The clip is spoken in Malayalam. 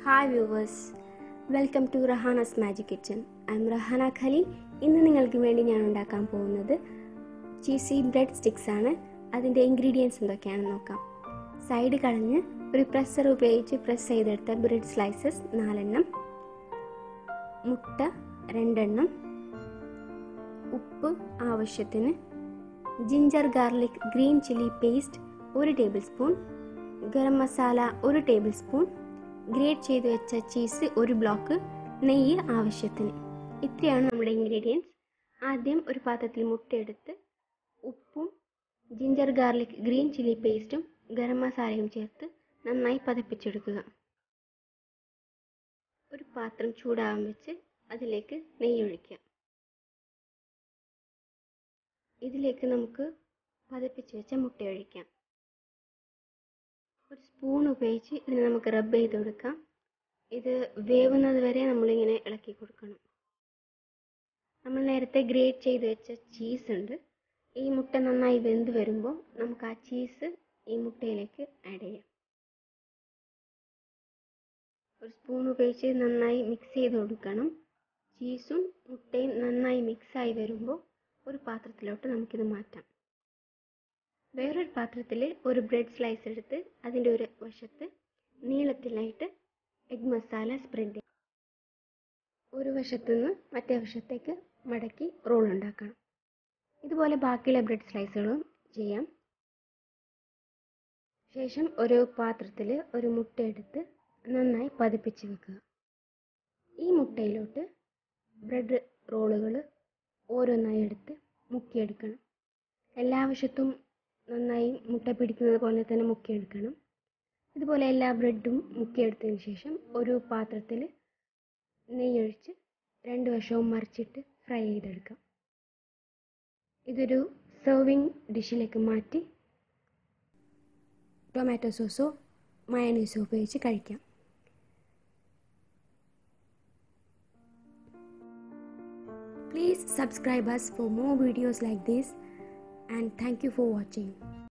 Hi viewers welcome to Rahana's magic kitchen I'm Rahana Khaleel ഇന്ന് നിങ്ങൾക്ക് വേണ്ടി ഞാൻ ഉണ്ടാക്കാൻ പോകുന്നത് ചീസി ബ്രെഡ് സ്റ്റിക്സ് ആണ് അതിൻ്റെ ഇൻഗ്രീഡിയൻസ് എന്തൊക്കെയാണെന്ന് നോക്കാം സൈഡ് കളഞ്ഞ് ഒരു പ്രസ്സർ ഉപയോഗിച്ച് പ്രസ് ചെയ്തെടുത്ത ബ്രെഡ് സ്ലൈസസ് നാലെണ്ണം മുട്ട രണ്ടെണ്ണം ഉപ്പ് ആവശ്യത്തിന് ginger garlic green chilli paste ഒരു ടേബിൾ സ്പൂൺ ഗരം മസാല ഒരു ടേബിൾ സ്പൂൺ ഗ്രേറ്റ് ചെയ്ത് വെച്ച ചീസ് ഒരു ബ്ലോക്ക് നെയ്യ് ആവശ്യത്തിന് ഇത്രയാണ് നമ്മുടെ ഇൻഗ്രീഡിയൻസ് ആദ്യം ഒരു പാത്രത്തിൽ മുട്ടയെടുത്ത് ഉപ്പും ജിഞ്ചർ ഗാർലിക് ഗ്രീൻ ചില്ലി പേസ്റ്റും ഗരം മസാലയും ചേർത്ത് നന്നായി പതപ്പിച്ചെടുക്കുക ഒരു പാത്രം ചൂടാകാൻ വെച്ച് അതിലേക്ക് നെയ്യ് ഒഴിക്കുക ഇതിലേക്ക് നമുക്ക് പതപ്പിച്ച് വെച്ച മുട്ട ഒഴിക്കാം ഒരു സ്പൂൺ ഉപയോഗിച്ച് ഇതിനെ നമുക്ക് റബ്ബ് ചെയ്ത് കൊടുക്കാം ഇത് വേവുന്നത് വരെ നമ്മളിങ്ങനെ ഇളക്കി കൊടുക്കണം നമ്മൾ നേരത്തെ ഗ്രേറ്റ് ചെയ്ത് വെച്ച ചീസ് ഉണ്ട് ഈ മുട്ട നന്നായി വെന്ത് വരുമ്പോൾ നമുക്ക് ആ ചീസ് ഈ മുട്ടയിലേക്ക് ആഡ് ചെയ്യാം ഒരു സ്പൂൺ ഉപയോഗിച്ച് നന്നായി മിക്സ് ചെയ്ത് കൊടുക്കണം ചീസും മുട്ടയും നന്നായി മിക്സായി വരുമ്പോൾ ഒരു പാത്രത്തിലോട്ട് നമുക്കിത് മാറ്റാം വേറൊരു പാത്രത്തിൽ ഒരു ബ്രെഡ് സ്ലൈസ് എടുത്ത് അതിൻ്റെ ഒരു വശത്ത് നീളത്തിലായിട്ട് എഗ് മസാല സ്പ്രെഡ് ചെയ്യും ഒരു വശത്തു നിന്ന് മറ്റേ വശത്തേക്ക് മടക്കി റോൾ ഉണ്ടാക്കണം ഇതുപോലെ ബാക്കിയുള്ള ബ്രെഡ് സ്ലൈസുകളും ചെയ്യാം ശേഷം ഒരു പാത്രത്തിൽ ഒരു മുട്ട എടുത്ത് നന്നായി പതിപ്പിച്ച് വെക്കുക ഈ മുട്ടയിലോട്ട് ബ്രെഡ് റോളുകൾ ഓരോന്നായി എടുത്ത് മുക്കിയെടുക്കണം എല്ലാ വശത്തും നന്നായി മുട്ട പിടിക്കുന്നത് പോലെ തന്നെ മുക്കിയെടുക്കണം ഇതുപോലെ എല്ലാ ബ്രെഡും മുക്കിയെടുത്തതിന് ശേഷം ഒരു പാത്രത്തിൽ നെയ്യൊഴിച്ച് രണ്ട് വശവും മറിച്ചിട്ട് ഫ്രൈ ചെയ്തെടുക്കാം ഇതൊരു സെർവിങ് ഡിഷിലേക്ക് മാറ്റി ടൊമാറ്റോ സോസോ മയണീസോ ഉപയോഗിച്ച് കഴിക്കാം Please subscribe us for more videos like this and thank you for watching.